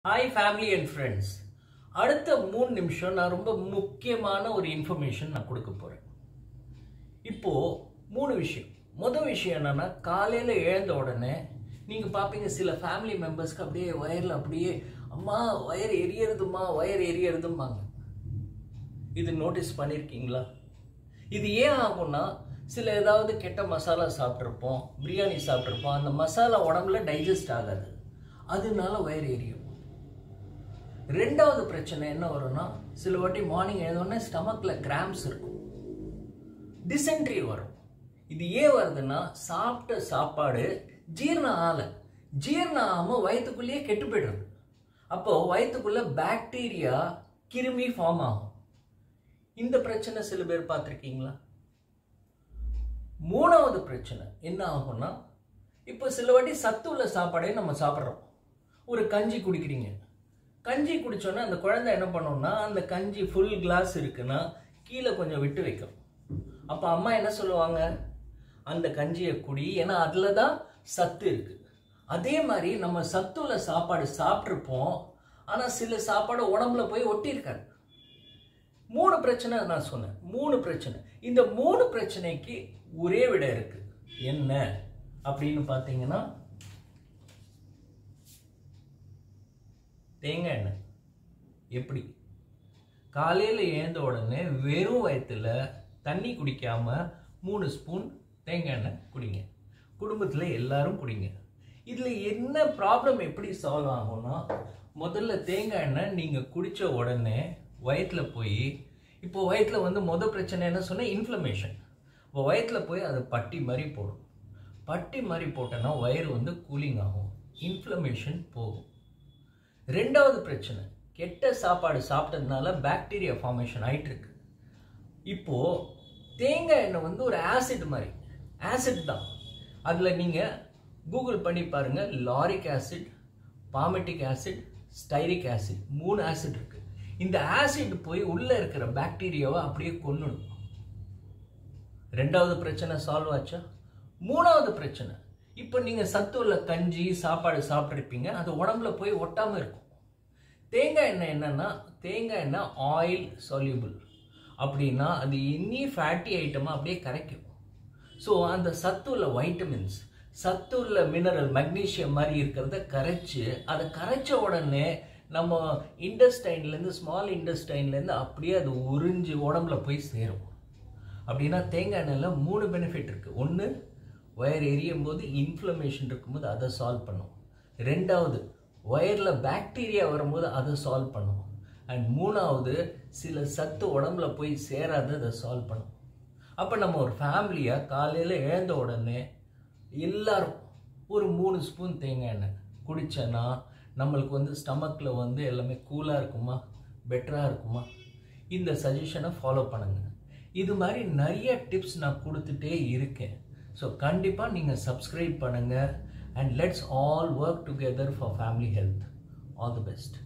hi family and friends அடுத்த மூணு நிமிஷம் நான் ரொம்ப முக்கியமான ஒரு இன்ஃபர்மேஷன் நான் கொடுக்க போகிறேன் இப்போ மூணு விஷயம் முதல் விஷயம் என்னன்னா காலையில் எழுந்த உடனே நீங்கள் பார்ப்பீங்க சில ஃபேமிலி மெம்பர்ஸ்க்கு அப்படியே வயரில் அப்படியே அம்மா வயர் எரியறதுமா வயர் எரியறதும்பாங்க இது நோட்டீஸ் பண்ணியிருக்கீங்களா இது ஏன் ஆகும்னா சில ஏதாவது கெட்ட மசாலா சாப்பிட்ருப்போம் பிரியாணி சாப்பிட்ருப்போம் அந்த மசாலா உடம்புல டைஜஸ்ட் ஆகாது அதனால வயிறு எரியும் ரெண்டாவது பிரச்சனை என்ன வரும்னா சில வாட்டி மார்னிங் எழுந்தோடனே ஸ்டமக்கில் கிராம்ஸ் இருக்கும் டிசென்ட்ரி வரும் இது ஏன் வருதுன்னா சாப்பிட்ட சாப்பாடு ஜீரணம் ஆகலை ஜீரணம் ஆகாமல் வயிற்றுக்குள்ளேயே கெட்டு போயிடுறது அப்போ வயிற்றுக்குள்ள பாக்டீரியா கிருமி ஃபார்ம் ஆகும் இந்த பிரச்சனை சில பேர் பார்த்துருக்கீங்களா மூணாவது பிரச்சனை என்ன ஆகும்னா இப்போ சில வாட்டி சத்து உள்ள சாப்பாடே நம்ம சாப்பிட்றோம் ஒரு கஞ்சி குடிக்கிறீங்க கஞ்சி குடிச்சோன்னா அந்த குழந்தை என்ன பண்ணும்னா அந்த கஞ்சி ஃபுல் கிளாஸ் இருக்குன்னா கீழே கொஞ்சம் விட்டு வைக்கும் அப்போ அம்மா என்ன சொல்லுவாங்க அந்த கஞ்சியை குடி ஏன்னா அதில் தான் சத்து இருக்கு அதே மாதிரி நம்ம சத்துள்ள சாப்பாடு சாப்பிட்ருப்போம் ஆனால் சில சாப்பாடு உடம்புல போய் ஒட்டியிருக்காது மூணு பிரச்சனை நான் சொன்னேன் மூணு பிரச்சனை இந்த மூணு பிரச்சனைக்கு ஒரே விட இருக்கு என்ன அப்படின்னு பார்த்தீங்கன்னா தேங்காய் எண்ணெய் எப்படி காலையில் எழுந்த உடனே வெறும் வயத்தில் தண்ணி குடிக்காம மூணு ஸ்பூன் தேங்காய் எண்ணெய் குடிங்க குடும்பத்தில் எல்லாரும் குடிங்க இதில் என்ன ப்ராப்ளம் எப்படி சால்வ் ஆகும்னா முதல்ல தேங்காய் எண்ணெய் நீங்கள் குடித்த உடனே வயிற்றில் போய் இப்போ வயிற்றில் வந்து மொதல் பிரச்சனை என்ன சொன்னால் இன்ஃப்ளமேஷன் இப்போ வயிற்றில் போய் அது பட்டி மாதிரி போடும் பட்டி மாதிரி போட்டோன்னா வயிறு வந்து கூலிங் ஆகும் இன்ஃப்ளமேஷன் போகும் ரெண்டாவது பிரச்சனை கெட்ட சாப்பாடு சாப்பிட்டதுனால பாக்டீரியா ஃபார்மேஷன் ஆயிட்டு இருக்கு இப்போ தேங்காய் எண்ணெய் வந்து ஒரு ஆசிட் மாதிரி ஆசிட் தான் அதில் நீங்கள் கூகுள் பண்ணி பாருங்க lauric acid palmitic acid stearic acid மூணு ஆசிட் இருக்கு இந்த ஆசிட் போய் உள்ள இருக்கிற பாக்டீரியாவை அப்படியே கொல்லணும் ரெண்டாவது பிரச்சனை சால்வ் ஆச்சா மூணாவது பிரச்சனை இப்போ நீங்கள் சத்து உள்ள கஞ்சி சாப்பாடு சாப்பிட்ருப்பீங்க அது உடம்புல போய் ஒட்டாமல் இருக்கும் தேங்காய் எண்ணெய் என்னன்னா தேங்காய் எண்ணெய் ஆயில் சொல்யூபிள் அப்படின்னா அது எனி ஃபேட்டி ஐட்டமாக அப்படியே கரைக்கும் ஸோ அந்த சத்து உள்ள வைட்டமின்ஸ் சத்து உள்ள மினரல் மெக்னீஷியம் மாதிரி இருக்கிறத கரைச்சி அதை கரைச்ச உடனே நம்ம இண்டஸ்டைன்லேருந்து ஸ்மால் இண்டஸ்டைன்லேருந்து அப்படியே அது உறிஞ்சு உடம்புல போய் சேரும் அப்படின்னா தேங்காய் எண்ணெயில் மூணு பெனிஃபிட் இருக்குது ஒன்று வயர் எரியும் போது இன்ஃப்ளமேஷன் இருக்கும்போது அதை சால்வ் பண்ணும் ரெண்டாவது வயரில் பாக்டீரியா வரும்போது அதை சால்வ் பண்ணும் அண்ட் மூணாவது சில சத்து உடம்புல போய் சேராது அதை சால்வ் பண்ணும் அப்போ நம்ம ஒரு ஃபேமிலியாக காலையில் எழுந்த உடனே எல்லாரும் ஒரு மூணு ஸ்பூன் தேங்காய் எண்ணெய் குடித்தேன்னா நம்மளுக்கு வந்து ஸ்டமக்கில் வந்து எல்லாமே கூலாக இருக்குமா பெட்டராக இருக்குமா இந்த சஜஷனை ஃபாலோ பண்ணுங்கள் இது மாதிரி நிறைய டிப்ஸ் நான் கொடுத்துட்டே இருக்கேன் ஸோ கண்டிப்பாக நீங்கள் சப்ஸ்கிரைப் பண்ணுங்கள் and let's all work together for family health all the best